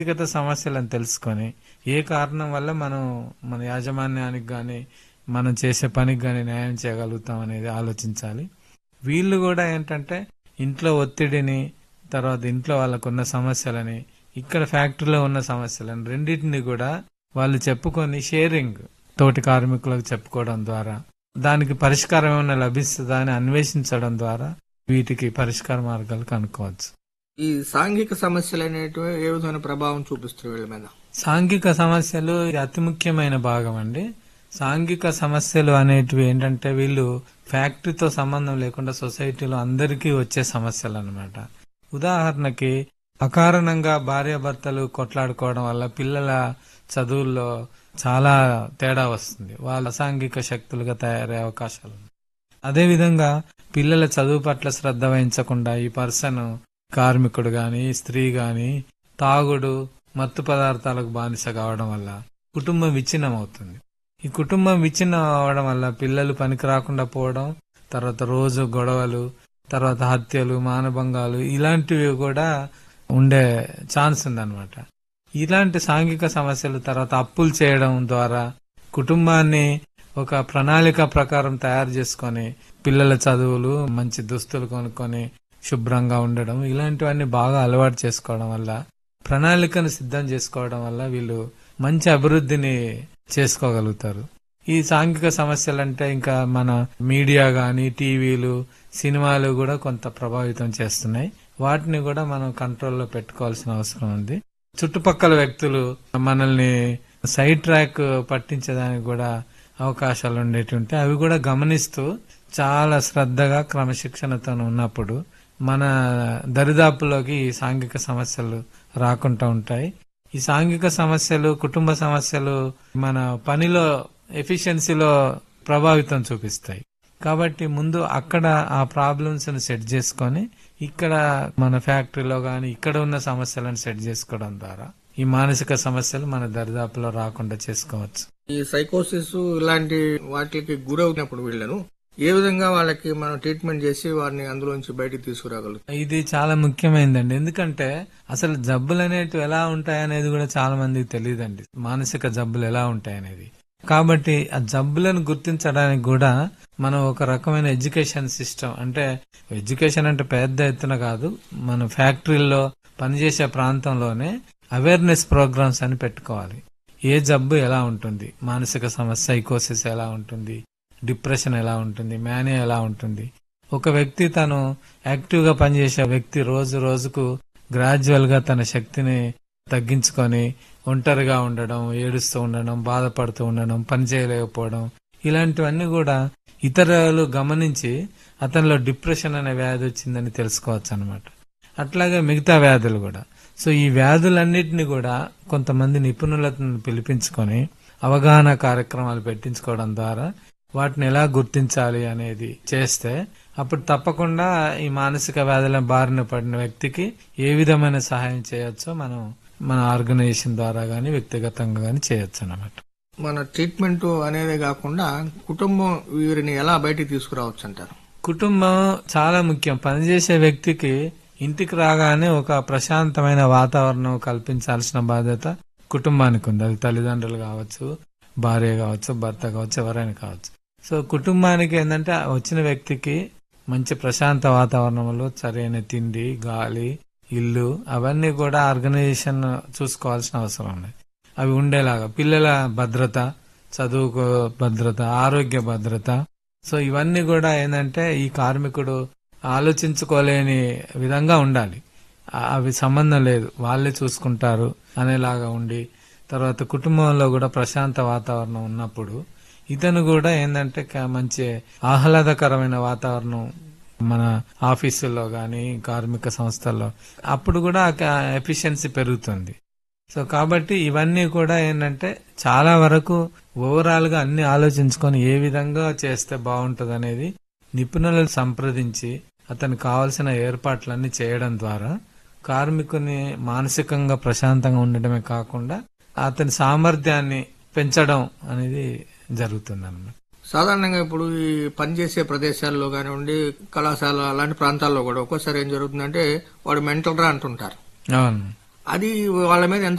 వ్యక్తిగత సమస్యలను తెలుసుకొని ఏ కారణం వల్ల మనం మన యాజమాన్యానికి గాని మనం చేసే పనికి గాని న్యాయం చేయగలుగుతాం అనేది ఆలోచించాలి వీళ్ళు కూడా ఏంటంటే ఇంట్లో ఒత్తిడిని తర్వాత ఇంట్లో వాళ్ళకున్న సమస్యలని ఇక్కడ ఫ్యాక్టరీలో ఉన్న సమస్యలను రెండింటిని కూడా వాళ్ళు చెప్పుకొని షేరింగ్ తోటి కార్మికులకు చెప్పుకోవడం ద్వారా దానికి పరిష్కారం ఏమైనా లభిస్తుందా అని అన్వేషించడం ద్వారా వీటికి పరిష్కార మార్గాలు కనుక్కోవచ్చు ఈ సాంఘిక సమస్యలు అనేటివి ఏ విధమైన ప్రభావం చూపిస్తారు వీళ్ళ మీద సాంఘిక సమస్యలు ఇది అతి ముఖ్యమైన భాగం అండి సాంఘిక సమస్యలు అనేటివి ఏంటంటే వీళ్ళు ఫ్యాక్టరీతో సంబంధం లేకుండా సొసైటీలో అందరికీ వచ్చే సమస్యలు అన్నమాట ఉదాహరణకి అకారణంగా భార్యాభర్తలు కొట్లాడుకోవడం వల్ల పిల్లల చదువుల్లో చాలా తేడా వస్తుంది వాళ్ళ అసాంఘిక శక్తులుగా తయారయ్యే అవకాశాలు ఉన్నాయి. అదేవిధంగా పిల్లల చదువు పట్ల శ్రద్ధ వహించకుండా ఈ పర్సన్ కార్మికుడు గాని స్త్రీ గాని తాగుడు మత్తు పదార్థాలకు బానిస కావడం వల్ల కుటుంబం విచ్ఛిన్నం అవుతుంది ఈ కుటుంబం విచ్ఛిన్నం అవడం వల్ల పిల్లలు పనికి రాకుండా పోవడం తర్వాత రోజు గొడవలు తర్వాత హత్యలు మానభంగాలు ఇలాంటివి కూడా ఉండే ఛాన్స్ ఉందన్నమాట ఇలాంటి సాంఘిక సమస్యలు తర్వాత అప్పులు చేయడం ద్వారా కుటుంబాన్ని ఒక ప్రణాళిక ప్రకారం తయారు చేసుకొని పిల్లల చదువులు మంచి దుస్తులు కొనుక్కొని శుభ్రంగా ఉండడం ఇలాంటివన్నీ బాగా అలవాటు చేసుకోవడం వల్ల ప్రణాళికను సిద్ధం చేసుకోవడం వల్ల వీళ్ళు మంచి అభివృద్ధిని చేసుకోగలుగుతారు ఈ సాంఘిక సమస్యలంటే ఇంకా మన మీడియా గాని టీవీలు సినిమాలు కూడా కొంత ప్రభావితం చేస్తున్నాయి వాటిని కూడా మనం కంట్రోల్లో పెట్టుకోవాల్సిన అవసరం ఉంది చుట్టుపక్కల వ్యక్తులు మనల్ని సైడ్ ట్రాక్ పట్టించడానికి కూడా అవకాశాలు ఉండేటువంటి అవి కూడా గమనిస్తూ చాలా శ్రద్ధగా క్రమశిక్షణతో ఉన్నప్పుడు మన దరిదాపులోకి ఈ సాంఘిక సమస్యలు రాకుండా ఉంటాయి ఈ సాంఘిక సమస్యలు కుటుంబ సమస్యలు మన పనిలో ఎఫిషియన్సీలో ప్రభావితం చూపిస్తాయి కాబట్టి ముందు అక్కడ ఆ ప్రాబ్లమ్స్ ని సెట్ చేసుకొని ఇక్కడ మన ఫ్యాక్టరీలో గాని ఇక్కడ ఉన్న సమస్యలను సెట్ చేసుకోవడం ద్వారా ఈ మానసిక సమస్యలు మన దరిదాపులో రాకుండా చేసుకోవచ్చు ఈ సైకోసిస్ ఇలాంటి వాటికి గురవునప్పుడు వీళ్ళను ఏ విధంగా వాళ్ళకి మనం ట్రీట్మెంట్ చేసి వారిని అందులోంచి బయటికి తీసుకురాగలుగుతాం ఇది చాలా ముఖ్యమైనదండి ఎందుకంటే అసలు జబ్బులు అనేటివి ఎలా ఉంటాయనేది కూడా చాలా మందికి తెలియదండి మానసిక జబ్బులు ఎలా ఉంటాయనేది కాబట్టి ఆ జబ్బులను గుర్తించడానికి కూడా మనం ఒక రకమైన ఎడ్యుకేషన్ సిస్టమ్ అంటే ఎడ్యుకేషన్ అంటే పెద్ద ఎత్తున కాదు మన ఫ్యాక్టరీల్లో పనిచేసే ప్రాంతంలోనే అవేర్నెస్ ప్రోగ్రామ్స్ అని పెట్టుకోవాలి ఏ జబ్బు ఎలా ఉంటుంది మానసిక సమస్య సైకోసిస్ ఎలా ఉంటుంది డిప్రెషన్ ఎలా ఉంటుంది మేనియా ఎలా ఉంటుంది ఒక వ్యక్తి తను యాక్టివ్ గా పనిచేసే వ్యక్తి రోజు రోజుకు గ్రాడ్యువల్ గా తన శక్తిని తగ్గించుకొని ఒంటరిగా ఉండడం ఏడుస్తూ ఉండడం బాధపడుతూ ఉండడం పని చేయలేకపోవడం ఇలాంటివన్నీ కూడా ఇతరులు గమనించి అతనిలో డిప్రెషన్ అనే వ్యాధి వచ్చిందని తెలుసుకోవచ్చు అనమాట అట్లాగే మిగతా వ్యాధులు కూడా సో ఈ వ్యాధులన్నిటిని కూడా కొంతమంది నిపుణులను పిలిపించుకొని అవగాహన కార్యక్రమాలు పెట్టించుకోవడం ద్వారా వాటిని ఎలా గుర్తించాలి అనేది చేస్తే అప్పుడు తప్పకుండా ఈ మానసిక వ్యాధుల బారిన పడిన వ్యక్తికి ఏ విధమైన సహాయం చేయొచ్చో మనం మన ఆర్గనైజేషన్ ద్వారా గాని వ్యక్తిగతంగా గాని చేయొచ్చు అన్నమాట మన ట్రీట్మెంట్ అనేది కాకుండా కుటుంబం వీరిని ఎలా బయటికి తీసుకురావచ్చు అంటారు కుటుంబం చాలా ముఖ్యం పనిచేసే వ్యక్తికి ఇంటికి రాగానే ఒక ప్రశాంతమైన వాతావరణం కల్పించాల్సిన బాధ్యత కుటుంబానికి ఉంది అది తల్లిదండ్రులు కావచ్చు భార్య కావచ్చు భర్త కావచ్చు ఎవరైనా కావచ్చు సో కుటుంబానికి ఏంటంటే ఆ వచ్చిన వ్యక్తికి మంచి ప్రశాంత వాతావరణంలో సరైన తిండి గాలి ఇల్లు అవన్నీ కూడా ఆర్గనైజేషన్ చూసుకోవాల్సిన అవసరం ఉంది అవి ఉండేలాగా పిల్లల భద్రత చదువుకు భద్రత ఆరోగ్య భద్రత సో ఇవన్నీ కూడా ఏంటంటే ఈ కార్మికుడు ఆలోచించుకోలేని విధంగా ఉండాలి ఆ- అవి సంబంధం లేదు వాళ్ళే చూసుకుంటారు అనేలాగా ఉండి తర్వాత కుటుంబంలో కూడా ప్రశాంత వాతావరణం ఉన్నప్పుడు ఇతను కూడా ఏంటంటే క- మంచి ఆహ్లాదకరమైన వాతావరణం మన ఆఫీసుల్లో గాని కార్మిక సంస్థల్లో అప్పుడు కూడా ఎఫిషియన్సీ పెరుగుతుంది సో కాబట్టి ఇవన్నీ కూడా ఏంటంటే చాలా వరకు ఓవరాల్ గా అన్ని ఆలోచించుకొని ఏ విధంగా చేస్తే బాగుంటది అనేది నిపుణులను సంప్రదించి అతనికి కావలసిన ఏర్పాట్లన్నీ చేయడం ద్వారా కార్మికుని మానసికంగా ప్రశాంతంగా ఉండడమే కాకుండా అతని సామర్థ్యాన్ని పెంచడం అనేది జరుగుతుంది అన్నమాట సాధారణంగా ఇప్పుడు ఈ పనిచేసే ప్రదేశాల్లో కానివ్వండి కళాశాల అలాంటి ప్రాంతాల్లో కూడా ఒక్కోసారి ఏం జరుగుతుందంటే వాడు మెంటల్ రా అంటుంటారు అవును అది వాళ్ళ మీద ఎంత